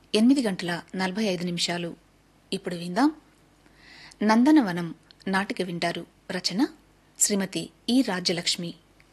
ఎనిమిది గంటల నలభై ఐదు నిమిషాలు ఇప్పుడు విందాం నందనవనం నాటిక వింటారు రచన శ్రీమతి ఈ రాజ్యలక్ష్మి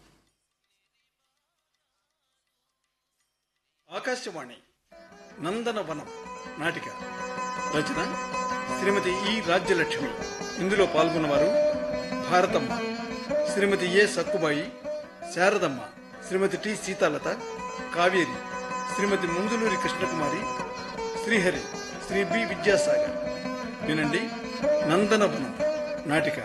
ఆకాశవాణి నందనవనం నాటిక రచన శ్రీమతి ఈ రాజ్యలక్ష్మి ఇందులో పాల్గొన్నవారు Bharatamma Shrimati A Sakkubai Sharadamma Shrimati T Seethalatha Kaveri Shrimati Munduluri Krishnakumari Srihari Shri B Vidyasagar వినండి నందనవనం నాటిక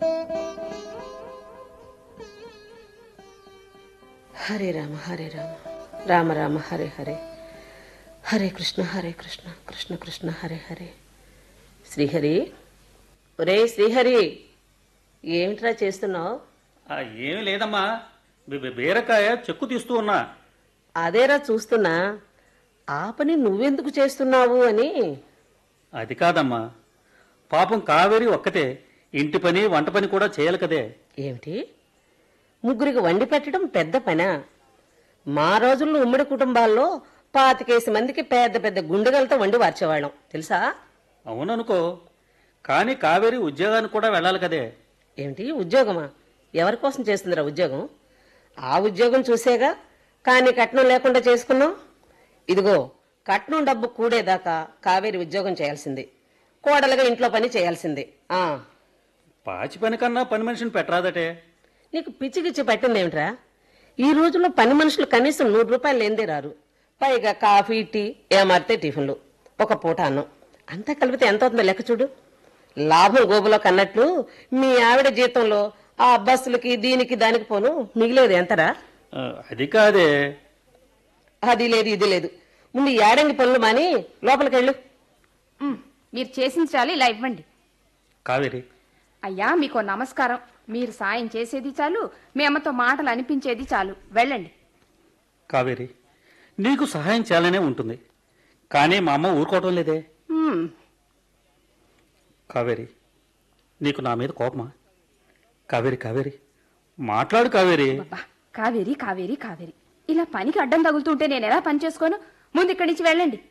హరే రామ హరే రామ రామ రామ హరే హరే హరే కృష్ణ హరే కృష్ణ కృష్ణ కృష్ణ హరే హరే శ్రీహరి ఒరే శ్రీహరి ఏమిట్రా చేస్తున్నావు ఆ, ఏమీ లేదమ్మా బీ- బీ- బీరకాయ చెక్కు తీస్తూ ఉన్నా అదేరా చూస్తున్నా ఆ పని నువ్వెందుకు చేస్తున్నావు అని అది కాదమ్మా పాపం కావేరి ఒక్కతే ఇంటి పని వంట పని కూడా చేయాలి కదే ఏమిటి ముగ్గురికి వండి పెట్టడం పెద్ద పనా మా రోజుల్లో ఉమ్మడి కుటుంబాల్లో పాతికేసి మందికి పెద్ద పెద్ద గుండెగలతో వండి వార్చేవాళ్ళం తెలుసా అవుననుకో కానీ కావేరి ఉద్యోగానికి కూడా వెళ్ళాలి కదే ఏమిటి ఉద్యోగమా ఎవరి కోసం చేస్తుందిరా ఉద్యోగం ఆ ఉద్యోగం చూసేగా కానీ కట్నం లేకుండా చేసుకున్నాం ఇదిగో కట్నం డబ్బు కూడేదాకా కావేరి ఉద్యోగం చేయాల్సింది కోడలుగా ఇంట్లో పని చేయాల్సింది ఆ పాచి పని కన్నా పని మనిషిని పెట్టరాదటే నీకు పిచ్చిగిచ్చి పట్టిందేమిట్రా ఈ రోజుల్లో పని మనుషులు కనీసం నూరు రూపాయలు లేందే రారు పైగా కాఫీ టీ ఏమారితే టిఫిన్లు ఒక పూట అన్నం అంతా కలిపితే ఎంత అవుతుందో లెక్క చూడు లాభం గోబులో కన్నట్లు మీ ఆవిడ జీతంలో ఆ బస్సులకి దీనికి దానికి పోను మిగిలేదు ఎంతరా ఆ, అది కాదే అది లేదు ఇది లేదు ముందు ఈ ఏడంగి పనులు మాని లోపలికి వెళ్ళు ఉమ్, మీరు చేసింది చాలు ఇలా ఇవ్వండి కావేరి అయ్యా మీకు నమస్కారం మీరు సాయం చేసేది చాలు మీ అమ్మతో మాటలు అనిపించేది చాలు వెళ్ళండి కావేరి నీకు సహాయం చేయాలనే ఉంటుంది కానీ మా అమ్మ ఊరుకోవటం లేదే ఉమ్, కావేరి నీకు నా మీద కోపమా కావేరి కావేరి మాట్లాడు కావేరి అబ్బా, కావేరి కావేరి కావేరి ఇలా పనికి అడ్డం తగులుతుంటే నేను ఎలా పని చేసుకోను ముందు ఇక్కడి నుంచి వెళ్ళండి